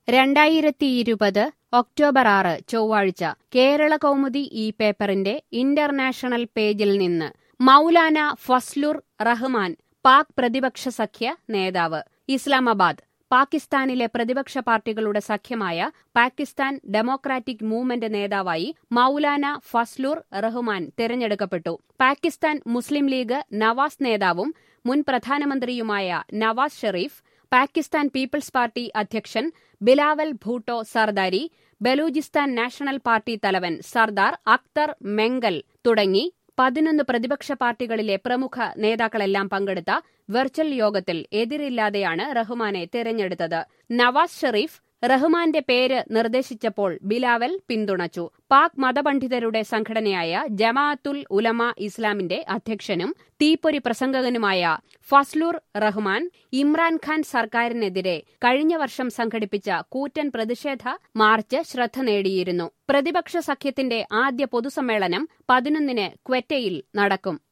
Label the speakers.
Speaker 1: രണ്ടായിരത്തി ഇരുപത് ഒക്ടോബർ ആറ് ചൊവ്വാഴ്ച കേരള കൗമുദി ഈ പേപ്പറിന്റെ ഇന്റർനാഷണൽ പേജിൽ നിന്ന് മൗലാന ഫസ്ലുർ റഹ്മാൻ പാക് പ്രതിപക്ഷ സഖ്യ നേതാവ് ഇസ്ലാമാബാദ് പാകിസ്ഥാനിലെ പ്രതിപക്ഷ പാർട്ടികളുടെ സഖ്യമായ പാകിസ്ഥാൻ ഡെമോക്രാറ്റിക് മൂവ്മെന്റ് നേതാവായി മൗലാന ഫസ്ലുർ റഹ്മാൻ തെരഞ്ഞെടുക്കപ്പെട്ടു പാകിസ്ഥാൻ മുസ്ലിം ലീഗ് നവാസ് നേതാവും മുൻ പ്രധാനമന്ത്രിയുമായ നവാസ് ഷെറീഫ് പാകിസ്ഥാൻ പീപ്പിൾസ് പാർട്ടി അധ്യക്ഷൻ ബിലാവൽ ഭൂട്ടോ സർദാരി ബലൂചിസ്ഥാൻ നാഷണൽ പാർട്ടി തലവൻ സർദാർ അക്തർ മെങ്കൽ തുടങ്ങി പതിനൊന്ന് പ്രതിപക്ഷ പാർട്ടികളിലെ പ്രമുഖ നേതാക്കളെല്ലാം പങ്കെടുത്ത വെർച്വൽ യോഗത്തിൽ എതിരില്ലാതെയാണ് റഹ്മാനെ തെരഞ്ഞെടുത്തത് നവാസ് ഷെറീഫ് റഹ്മാന്റെ പേര് നിർദ്ദേശിച്ചപ്പോൾ ബിലാവൽ പിന്തുണച്ചു പാക് മതപണ്ഡിതരുടെ സംഘടനയായ ജമാഅത്തുൽ ഉലമ ഇസ്ലാമിന്റെ അധ്യക്ഷനും തീപ്പൊരി പ്രസംഗകനുമായ ഫസ്ലൂർ റഹ്മാൻ ഇമ്രാൻഖാൻ സർക്കാരിനെതിരെ കഴിഞ്ഞ വർഷം സംഘടിപ്പിച്ച കൂറ്റൻ പ്രതിഷേധ മാർച്ച് ശ്രദ്ധ നേടിയിരുന്നു പ്രതിപക്ഷ സഖ്യത്തിന്റെ ആദ്യ പൊതുസമ്മേളനം പതിനൊന്നിന് ക്വറ്റയിൽ നടക്കും